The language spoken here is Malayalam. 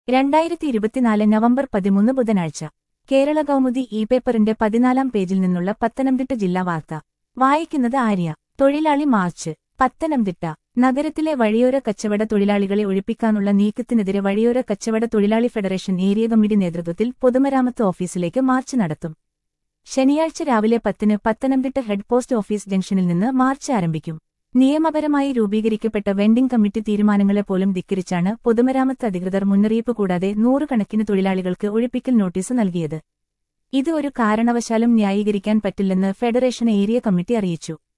രണ്ടായിരത്തി ഇരുപത്തിനാല് നവംബർ പതിമൂന്ന് ബുധനാഴ്ച കേരള കൗമുദി ഇ പേപ്പറിന്റെ പതിനാലാം പേജിൽ നിന്നുള്ള പത്തനംതിട്ട ജില്ലാ വാർത്ത വായിക്കുന്നത് ആര്യ തൊഴിലാളി മാർച്ച് പത്തനംതിട്ട നഗരത്തിലെ വഴിയോര കച്ചവട തൊഴിലാളികളെ ഒഴിപ്പിക്കാനുള്ള നീക്കത്തിനെതിരെ വഴിയോര കച്ചവട തൊഴിലാളി ഫെഡറേഷൻ ഏരിയ കമ്മിറ്റി നേതൃത്വത്തിൽ പൊതുമരാമത്ത് ഓഫീസിലേക്ക് മാർച്ച് നടത്തും ശനിയാഴ്ച രാവിലെ പത്തിന് പത്തനംതിട്ട ഹെഡ് പോസ്റ്റ് ഓഫീസ് ജംഗ്ഷനിൽ നിന്ന് മാർച്ച് ആരംഭിക്കും നിയമപരമായി രൂപീകരിക്കപ്പെട്ട വെൻഡിംഗ് കമ്മിറ്റി തീരുമാനങ്ങളെ പോലും ധിക്കരിച്ചാണ് പൊതുമരാമത്ത് അധികൃതർ മുന്നറിയിപ്പ് കൂടാതെ നൂറുകണക്കിന് തൊഴിലാളികൾക്ക് ഒഴിപ്പിക്കൽ നോട്ടീസ് നൽകിയത് ഇത് ഒരു കാരണവശാലും ന്യായീകരിക്കാൻ പറ്റില്ലെന്ന് ഫെഡറേഷൻ ഏരിയ കമ്മിറ്റി അറിയിച്ചു